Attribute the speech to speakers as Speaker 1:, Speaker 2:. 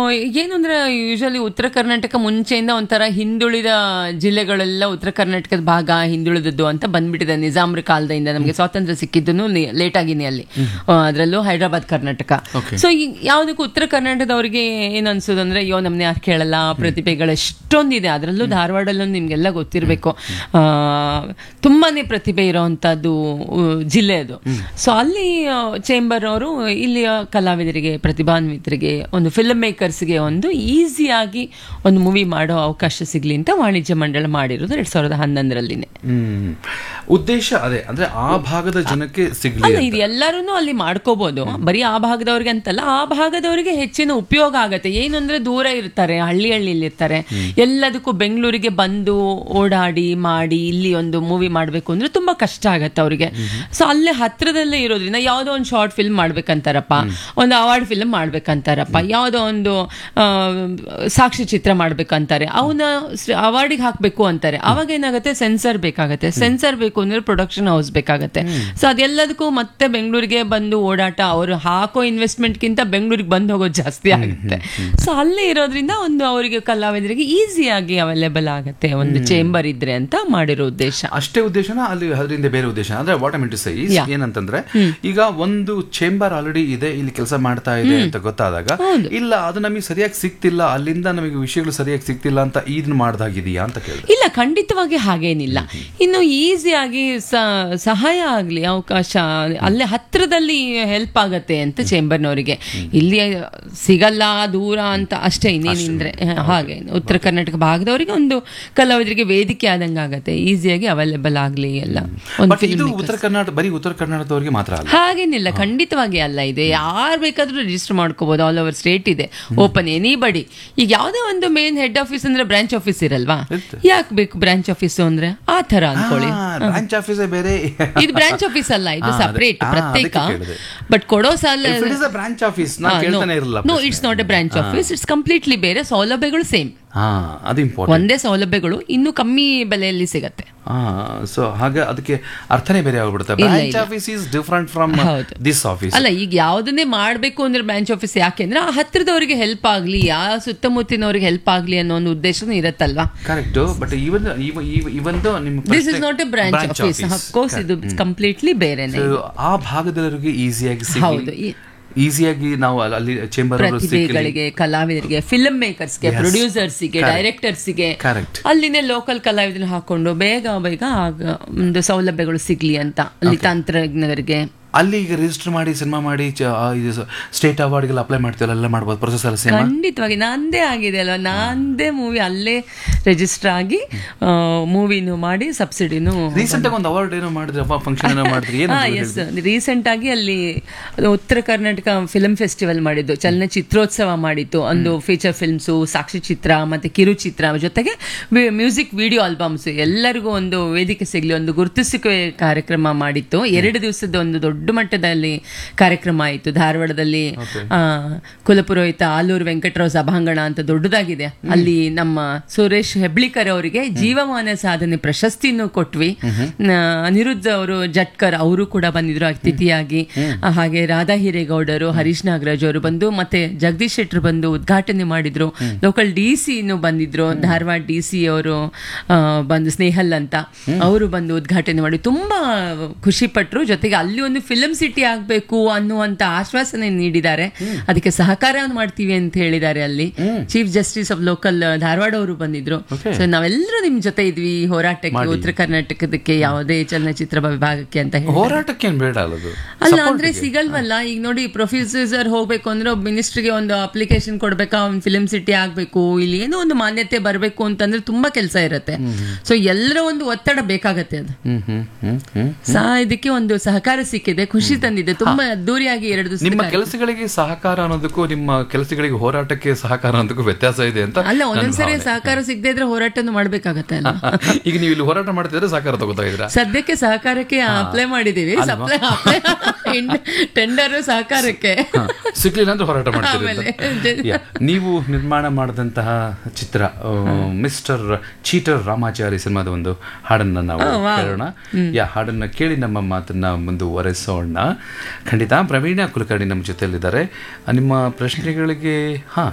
Speaker 1: ಏನು ಅಂದ್ರೆ ಯೂಶಲಿ ಉತ್ತರ ಕರ್ನಾಟಕ ಮುಂಚೆಯಿಂದ ಒಂಥರ ಹಿಂದುಳಿದ ಜಿಲ್ಲೆಗಳೆಲ್ಲ ಉತ್ತರ ಕರ್ನಾಟಕದ ಭಾಗ ಹಿಂದುಳಿದದ್ದು ಅಂತ ಬಂದ್ಬಿಟ್ಟಿದೆ ನಿಜಾಮ್ರ ಕಾಲದಿಂದ ನಮಗೆ ಸ್ವಾತಂತ್ರ್ಯ ಸಿಕ್ಕಿದ್ದು ಲೇಟ್ ಆಗಿನೇ ಅಲ್ಲಿ ಅದರಲ್ಲೂ ಹೈದರಾಬಾದ್ ಕರ್ನಾಟಕ ಸೊ ಯಾವುದಕ್ಕೂ ಉತ್ತರ ಕರ್ನಾಟಕದವ್ರಿಗೆ ಏನ್ ಅನ್ಸೋದು ಅಂದ್ರೆ ಅಯ್ಯೋ ನಮ್ನ ಯಾರು ಕೇಳಲ್ಲ ಪ್ರತಿಭೆಗಳು ಎಷ್ಟೊಂದಿದೆ ಅದರಲ್ಲೂ ಧಾರವಾಡಲ್ಲೂ ನಿಮ್ಗೆಲ್ಲ ಗೊತ್ತಿರಬೇಕು ಆ, ತುಂಬಾನೇ ಪ್ರತಿಭೆ ಇರೋವಂಥದ್ದು ಜಿಲ್ಲೆ ಅದು ಸೊ ಅಲ್ಲಿ ಚೇಂಬರ್ ಅವರು ಇಲ್ಲಿಯ ಕಲಾವಿದರಿಗೆ ಪ್ರತಿಭಾನ್ವಿತರಿಗೆ ಒಂದು ಫಿಲ್ಮ್ ಮೇಕರ್ಸ್ಗೆ ಒಂದು ಈಸಿಯಾಗಿ ಒಂದು ಮೂವಿ ಮಾಡೋ ಅವಕಾಶ ಸಿಗ್ಲಿ ಅಂತ ವಾಣಿಜ್ಯ ಮಂಡಳ ಮಾಡಿರೋದು ಎರಡ್ ಸಾವಿರದ ಹನ್ನೊಂದರಲ್ಲಿನೇ
Speaker 2: ಹ್ಮ್ ಉದ್ದೇಶ ಅದೇ ಅಂದ್ರೆ ಆ ಭಾಗದ ಜನಕ್ಕೆ ಸಿಗ್ಲಿ
Speaker 1: ಅಲ್ಲ ಇದು ಎಲ್ಲರೂ ಅಲ್ಲಿ ಮಾಡ್ಕೋಬಹುದು ಬರೀ ಆ ಭಾಗದವ್ರಿಗೆ ಅಂತಲ್ಲ ಆ ಭಾಗದವರಿಗೆ ಹೆಚ್ಚಿನ ಉಪಯೋಗ ಆಗತ್ತೆ ಏನು ಅಂದ್ರೆ ದೂರ ಇರ್ತಾರೆ ಹಳ್ಳಿ ಹಳ್ಳಿಲಿ ಇರ್ತಾರೆ ಎಲ್ಲದಕ್ಕೂ ಬೆಂಗಳೂರಿಗೆ ಬಂದು ಓಡಾಡಿ ಮಾಡಿ ಇಲ್ಲಿ ಒಂದು ಮೂವಿ ಮಾಡ್ಬೇಕು ಅಂದ್ರೆ ತುಂಬಾ ಕಷ್ಟ ಆಗತ್ತೆ ಅವ್ರಿಗೆ ಸೊ ಅಲ್ಲೇ ಹತ್ರದಲ್ಲೇ ಇರೋದ್ರಿಂದ ಯಾವ್ದೋ ಒಂದು ಶಾರ್ಟ್ ಫಿಲ್ಮ್ ಮಾಡ್ಬೇಕಂತಾರಪ್ಪ ಒಂದು ಅವಾರ್ಡ್ ಫಿಲ್ಮ್ ಮಾಡ್ಬೇಕಂತಾರಪ್ಪ ಯಾವ್ದೋ ಒಂದು ಆ, ಸಾಕ್ಷಿ ಚಿತ್ರ ಮಾಡ್ಬೇಕಂತಾರೆ ಅವನ್ನ ಅವಾರ್ಡಿಗೆ ಹಾಕ್ಬೇಕು ಅಂತಾರೆ ಅವಾಗ ಏನಾಗುತ್ತೆ ಸೆನ್ಸರ್ ಬೇಕಾಗತ್ತೆ ಸೆನ್ಸರ್ ಬೇಕು ಅಂದ್ರೆ ಪ್ರೊಡಕ್ಷನ್ ಹೌಸ್ ಬೇಕಾಗತ್ತೆ ಸೊ ಅದೆಲ್ಲದಕ್ಕೂ ಮತ್ತೆ ಬೆಂಗಳೂರಿಗೆ ಬಂದು ಓಡಾಟ ಅವರು ಹಾಕೋ ಇನ್ವೆಸ್ಟ್ಮೆಂಟ್ಗಿಂತ ಬೆಂಗಳೂರಿಗೆ ಬಂದು ಹೋಗೋದು ಜಾಸ್ತಿ ಆಗುತ್ತೆ ಸೊ ಅಲ್ಲೇ ಇರೋದ್ರಿಂದ ಒಂದು ಅವರಿಗೆ ಕಲಾವಿದರಿಗೆ ಈಸಿಯಾಗಿ ಅವೈಲೇಬಲ್ ಆಗುತ್ತೆ ಒಂದು ಚೇಂಬರ್ ಇದ್ರೆ ಅಂತ ಮಾಡಿರೋ ಉದ್ದೇಶ
Speaker 2: ಅಷ್ಟೇ ಉದ್ದೇಶನ ಅಲ್ಲಿ ಅದರಿಂದ ಬೇರೆ ಉದ್ದೇಶ ಅಂದ್ರೆ what I to say
Speaker 1: Yeah.
Speaker 2: ಏನಂತಂದ್ರೆ ಈಗ ಒಂದು ಚೇಂಬರ್ ಆಲ್ರೆಡಿ ಇದೆ ಇಲ್ಲಿ ಕೆಲಸ ಮಾಡ್ತಾ ಇದೆ ಅಂತ ಗೊತ್ತಾದಾಗ ಇಲ್ಲ ಅದು ನಮಗೆ ಸರಿಯಾಗಿ ಸಿಗ್ತಿಲ್ಲ ಅಲ್ಲಿಂದ ನಮಗೆ ವಿಷಯಗಳು ಸರಿಯಾಗಿ ಸಿಗ್ತಿಲ್ಲ ಅಂತ ಇದನ್ನ ಮಾಡ್ದಾಗಿದೆಯಾ ಅಂತ ಕೇಳಿದೆ
Speaker 1: ಇಲ್ಲ ಖಂಡಿತವಾಗಿ ಹಾಗೇನಿಲ್ಲ ಇನ್ನು ಈಸಿಯಾಗಿ ಸಹಾಯ ಆಗಲಿ ಅವಕಾಶ ಅಲ್ಲೇ ಹತ್ರದಲ್ಲಿ ಹೆಲ್ಪ್ ಆಗತ್ತೆ ಅಂತ ಚೇಂಬರ್ನವರಿಗೆ ಇಲ್ಲಿ ಸಿಗಲ್ಲ ದೂರ ಅಂತ ಅಷ್ಟೇ ಇನ್ನೇನಿಂದ್ರೆ ಹಾಗೆ ಉತ್ತರ ಕರ್ನಾಟಕ ಭಾಗದವರಿಗೆ ಒಂದು ಕಲಾವಿದರಿಗೆ ವೇದಿಕೆ ಆದಂಗೆ ಆಗತ್ತೆ ಈಸಿಯಾಗಿ ಅವೈಲೇಬಲ್ ಆಗಲಿ ಎಲ್ಲ ಒಂದು
Speaker 2: ಬಟ್ ಇದು ಉತ್ತರ ಕರ್ನಾಟಕ ಬರೀ ಉತ್ತರ ಕರ್ನಾಟಕದವರಿಗೆ ಮಾತ್ರ ಅಲ್ಲ
Speaker 1: ಹಾಗೇನಿಲ್ಲ ಖಂಡಿತವಾಗಿ ಅಲ್ಲ ಇದೆ ಯಾರು ಬೇಕಾದ್ರೂ ರಿಜಿಸ್ಟರ್ ಮಾಡ್ಕೋಬಹುದು ಆಲ್ ಓವರ್ ಸ್ಟೇಟ್ ಇದೆ ಓಪನ್ ಎನಿ ಬಡಿ ಈಗ ಯಾವುದೇ ಒಂದು ಮೇನ್ ಹೆಡ್ ಆಫೀಸ್ ಅಂದ್ರೆ ಬ್ರಾಂಚ್ ಆಫೀಸ್ ಇರಲ್ವಾ ಯಾಕೆ ಬೇಕು ಬ್ರಾಂಚ್ ಆಫೀಸ್ ಅಂದ್ರೆ ಆ ತರ ಅನ್ಕೊಳ್ಳಿ
Speaker 2: ಬ್ರಾಂಚ್ ಆಫೀಸೇ ಬೇರೆ
Speaker 1: ಇದು ಬ್ರಾಂಚ್ ಆಫೀಸ್ ಅಲ್ಲ ಇದು
Speaker 2: ಹಾ, ಅದೇ.
Speaker 1: ಸಪರೇಟ್
Speaker 2: ಹಾ,
Speaker 1: ಪ್ರತ್ಯೇಕ
Speaker 2: ಅದಕ್ಕೆ ಕೇಳಿದೆ.
Speaker 1: ಬಟ್ ಕೊಡೋ ಸಾಲ
Speaker 2: ಬ್ರಾಂಚ್ ಆಫೀಸ್ ನಾ ಕೇಳ್ತಾನೆ ಇರಲಿಲ್ಲ
Speaker 1: no it's not a branch office it's completely ಬೇರೆ ಸೌಲಭ್ಯಗಳು ಸೇಮ್
Speaker 2: ಹಾ ಅದು ಇಂಪಾರ್ಟೆಂಟ್
Speaker 1: ಒಂದೇ ಸೌಲಭ್ಯಗಳು ಇನ್ನು ಕಮ್ಮಿ ಬೆಲೆಯಲ್ಲಿ ಸಿಗತ್ತೆ
Speaker 2: ಹಾ ಸೊ ಹಾಗೆ ಅದಕ್ಕೆ ಅರ್ಥನೇ ಬೇರೆ ಆಗ್ಬಿಡುತ್ತೆ branch office is different from
Speaker 1: ಹೌದು.
Speaker 2: ದಿಸ್ ಆಫೀಸ್
Speaker 1: ಅಲ್ಲ ಈಗ ಯಾವ್ದನ್ನೇ ಮಾಡ್ಬೇಕು ಅಂದ್ರೆ ಬ್ರಾಂಚ್ ಆಫೀಸ್ ಯಾಕೆಂದ್ರೆ ಆ ಹತ್ರದವರಿಗೆ ಹೆಲ್ಪ್ ಆಗ್ಲಿ ಆ ಸುತ್ತಮುತ್ತಿನವರಿಗೆ ಹೆಲ್ಪ್ ಆಗ್ಲಿ ಅನ್ನೋ ಒಂದು ಉದ್ದೇಶನೂ ಇರತ್ತಲ್ವಾ
Speaker 2: ಕರೆಕ್ಟ್ ಬಟ್ ಇವನ್ ಇವನ್ ನಿಮ್ಮ
Speaker 1: this is not a branch office of course ಇದು ಕಂಪ್ಲೀಟ್ಲಿ ಬೇರೆನೆ
Speaker 2: So, ಆ ಭಾಗದವರಿಗೆ ಈಸಿಯಾಗಿ
Speaker 1: ಹೌದು ಈ-
Speaker 2: ಈಸಿಯಾಗಿ ನಾವು ಅಲ್ಲಿ- ಅಲ್ಲಿ ಚೇಂಬರ್
Speaker 1: ಪ್ರತಿಭೆಗಳಿಗೆ ಕಲಾವಿದರಿಗೆ ಫಿಲ್ಮ್ ಮೇಕರ್ಸ್ಗೆ ಪ್ರೊಡ್ಯೂಸರ್ಸಿಗೆ ಡೈರೆಕ್ಟರ್ಸಿಗೆ
Speaker 2: ಕರೆಕ್ಟ್
Speaker 1: ಅಲ್ಲಿನೇ ಲೋಕಲ್ ಕಲಾವಿದರನ್ನ ಹಾಕೊಂಡು ಬೇಗ ಬೇಗ ಆಗ ಒಂದು ಸೌಲಭ್ಯಗಳು ಸಿಗ್ಲಿ ಅಂತ ಅಲ್ಲಿ ತಂತ್ರಜ್ಞರಿಗೆ
Speaker 2: ಅಲ್ಲಿ ಈಗ ರಿಜಿಸ್ಟರ್ ಮಾಡಿ ಸಿನಿಮಾ ಮಾಡಿ ಸ್ಟೇಟ್ ಅವಾರ್ಡ್ಗೆಲ್ಲ ಅಪ್ಲೈ ಮಾಡ್ತೀವಲ್ಲ ಎಲ್ಲ ಮಾಡ್ಬೋದು ಪ್ರೊಸೆಸ್ ಎಲ್ಲ ಸೇಮ್
Speaker 1: ಖಂಡಿತವಾಗಿ ನಂದೇ ಆಗಿದೆ ಅಲ್ವಾ ನಂದೇ ಮೂವಿ ಅಲ್ಲೇ ರಿಜಿಸ್ಟರ್ ಆಗಿ ಮೂವಿನೂ ಮಾಡಿ ಸಬ್ಸಿಡಿನೂ
Speaker 2: ರೀಸೆಂಟ್ ಆಗಿ ಒಂದು ಅವಾರ್ಡ್ ಏನೋ ಮಾಡಿದ್ರೆ ಫಂಕ್ಷನ್ ಏನೋ ಮಾಡಿದ್ರಿ ಏನು
Speaker 1: ಎಸ್ ರೀಸೆಂಟ್ ಆಗಿ ಅಲ್ಲಿ ಅದು ಉತ್ತರ ಕರ್ನಾಟಕ ಫಿಲ್ಮ್ ಫೆಸ್ಟಿವಲ್ ಮಾಡಿದ್ದು ಚಲನಚಿತ್ರೋತ್ಸವ ಮಾಡಿತ್ತು ಒಂದು ಫೀಚರ್ ಫಿಲ್ಮ್ಸು ಸಾಕ್ಷಿ ಚಿತ್ರ ಮತ್ತೆ ಕಿರುಚಿತ್ರ ಜೊತೆಗೆ ಮ್ಯೂಸಿಕ್ ವಿಡಿಯೋ ಆಲ್ಬಮ್ಸ್ ಎಲ್ಲರಿಗೂ ಒಂದು ವೇದಿಕೆ ಸಿಗ್ಲಿ ಒಂದು ಗುರುತಿಸುವಿಕೆ ಕಾರ್ಯಕ್ರಮ ಮಾಡಿತ್ತು ಎರಡು ದಿವಸದ ಒಂದು ದೊಡ್ಡ ಮಟ್ಟದಲ್ಲಿ ಕಾರ್ಯಕ್ರಮ ಆಯಿತು ಧಾರವಾಡದಲ್ಲಿ ಆ, ಕುಲಪುರೋಹಿತ ಆಲೂರು ವೆಂಕಟರಾವ್ ಸಭಾಂಗಣ ಅಂತ ದೊಡ್ಡದಾಗಿದೆ ಅಲ್ಲಿ ನಮ್ಮ ಸುರೇಶ್ ಹೆಬ್ಳಿಕರ್ ಅವರಿಗೆ ಜೀವಮಾನ ಸಾಧನೆ ಪ್ರಶಸ್ತಿನೂ ಕೊಟ್ವಿ ನ- ಅನಿರುದ್ಧ ಅವರು ಜಟ್ಕರ್ ಅವರು ಕೂಡ ಬಂದಿದ್ರು ಅತಿಥಿಯಾಗಿ ಆ, ಹಾಗೆ ರಾಧಾ ಹಿರೇಗೌಡರು ಹರೀಶ್ ನಾಗರಾಜ್ ಅವರು ಬಂದು ಮತ್ತೆ ಜಗದೀಶ್ ಶೆಟ್ಟರ್ ಬಂದು ಉದ್ಘಾಟನೆ ಮಾಡಿದ್ರು ಲೋಕಲ್ ಡಿ ಸಿ ಬಂದಿದ್ರು ಧಾರವಾಡ ಡಿ ಸಿ ಅವರು ಆ, ಬಂದು ಸ್ನೇಹಲ್ ಅಂತ ಅವರು ಬಂದು ಉದ್ಘಾಟನೆ ಮಾಡಿ ತುಂಬಾ ಖುಷಿ ಪಟ್ರು ಜೊತೆಗೆ ಅಲ್ಲಿ ಒಂದು ಫಿಲಂ ಸಿಟಿ ಆಗ್ಬೇಕು ಅನ್ನುವಂತ ಆಶ್ವಾಸನೆ ನೀಡಿದ್ದಾರೆ ಅದಕ್ಕೆ ಸಹಕಾರ ಮಾಡ್ತೀವಿ ಅಂತ ಹೇಳಿದ್ದಾರೆ ಅಲ್ಲಿ chief justice of local Dharwad ಅವರು ಬಂದಿದ್ರು ಸೊ ನಾವೆಲ್ಲರೂ ನಿಮ್ ಜೊತೆ ಇದ್ವಿ ಈ ಹೋರಾಟಕ್ಕೆ ಉತ್ತರ ಕರ್ನಾಟಕದಕ್ಕೆ ಯಾವುದೇ ಚಲನಚಿತ್ರ ವಿಭಾಗಕ್ಕೆ ಅಂತ ಹೇಳಿ
Speaker 2: ಹೋರಾಟಕ್ಕೆ ಏನ್ ಬೇಡ ಅಲ್ಲದು
Speaker 1: ಅಲ್ಲ ಅಂದ್ರೆ ಸಿಗಲ್ವಲ್ಲ ಈಗ ನೋಡಿ ಪ್ರೊಫ್ಯೂಸರ್ ಹೋಗ್ಬೇಕು ಅಂದ್ರೆ ಮಿನಿಸ್ಟ್ರಿಗೆ ಒಂದು ಅಪ್ಲಿಕೇಶನ್ ಕೊಡ್ಬೇಕಾ ಒಂದು ಫಿಲ್ಮ್ ಸಿಟಿ ಆಗ್ಬೇಕು ಇಲ್ಲಿ ಏನೋ ಒಂದು ಮಾನ್ಯತೆ ಬರಬೇಕು ಅಂತಂದ್ರೆ ತುಂಬಾ ಕೆಲಸ ಇರುತ್ತೆ ಸೊ ಎಲ್ಲರ ಒಂದು ಒತ್ತಡ ಬೇಕಾಗತ್ತೆ ಅದು
Speaker 2: ಹ್ಮ್ ಹ್ಮ್ ಹ್ಮ್ ಹ್ಮ್
Speaker 1: ಸಹ ಇದಕ್ಕೆ ಒಂದು ಸಹಕಾರ ಸಿಕ್ಕಿದೆ ಖುಷಿ ತಂದಿದೆ ತುಂಬಾ ಅದ್ದೂರಿಯಾಗಿ ಎರಡು ದಿವಸ
Speaker 2: ನಿಮ್ಮ ಕೆಲಸಗಳಿಗೆ ಸಹಕಾರ ಅನ್ನೋದಕ್ಕೂ ನಿಮ್ಮ ಕೆಲಸಗಳಿಗೆ ಹೋರಾಟಕ್ಕೆ ಸಹಕಾರ ಅನ್ನೋದಕ್ಕೂ ವ್ಯತ್ಯಾಸ ಇದೆ ಅಂತ
Speaker 1: ಅಲ್ಲ
Speaker 2: ನನ್ನ
Speaker 1: ಒಂದೊಂದ್ಸರಿ
Speaker 2: ಭಾವನೆ.
Speaker 1: ಸಹಕಾರ ಸಿಗದೆ ಇದ್ರೆ ಹೋರಾಟನೂ ಮಾಡ್ಬೇಕಾಗತ್ತೆ ಅಲ್ಲ
Speaker 2: ಈಗ ನೀವು ಇಲ್ಲಿ ಹೋರಾಟ ಮಾಡ್ತಿದ್ರೆ ಸಹಕಾರ ತಗೋತಾ ಇದ್ದೀರಾ
Speaker 1: ಸದ್ಯಕ್ಕೆ ಸಹಕಾರಕ್ಕೆ ಅಪ್ಲೈ ಮಾಡಿದೀವಿ ಸಪ್ಲೈ ಟೆಂಡರ್ ಸಹಕಾರಕ್ಕೆ
Speaker 2: ಹಾ, ಸಿಗ್ಲಿಲ್ಲ ಅಂದ್ರೆ ಹೋರಾಟ ಮಾಡ್ತೀರಿ
Speaker 1: ಆಮೇಲೆ
Speaker 2: ಅಂತ. ಯಾ, ನೀವು ನಿರ್ಮಾಣ ಮಾಡಿದಂತಹ ಚಿತ್ರ ಆ, ಮಿಸ್ಟರ್ ಚೀಟರ್ ರಾಮಾಚಾರಿ ಸಿನಿಮಾದ ಒಂದು ಹಾಡನ್ನ ನಾವು ಕೇಳೋಣ ಯಾ ಹಾಡನ್ನ ಕೇಳಿ ನಮ್ಮ ಮಾತನ್ನ ಮುಂದುವರೆಸೋಣ ಖಂಡಿತ ಪ್ರವೀಣ ಕುಲಕರ್ಣಿ ನಮ್ಮ ಜೊತೆಯಲ್ಲಿದ್ದಾರೆ ನಿಮ್ಮ ಪ್ರಶ್ನೆಗಳಿಗೆ ಹಾ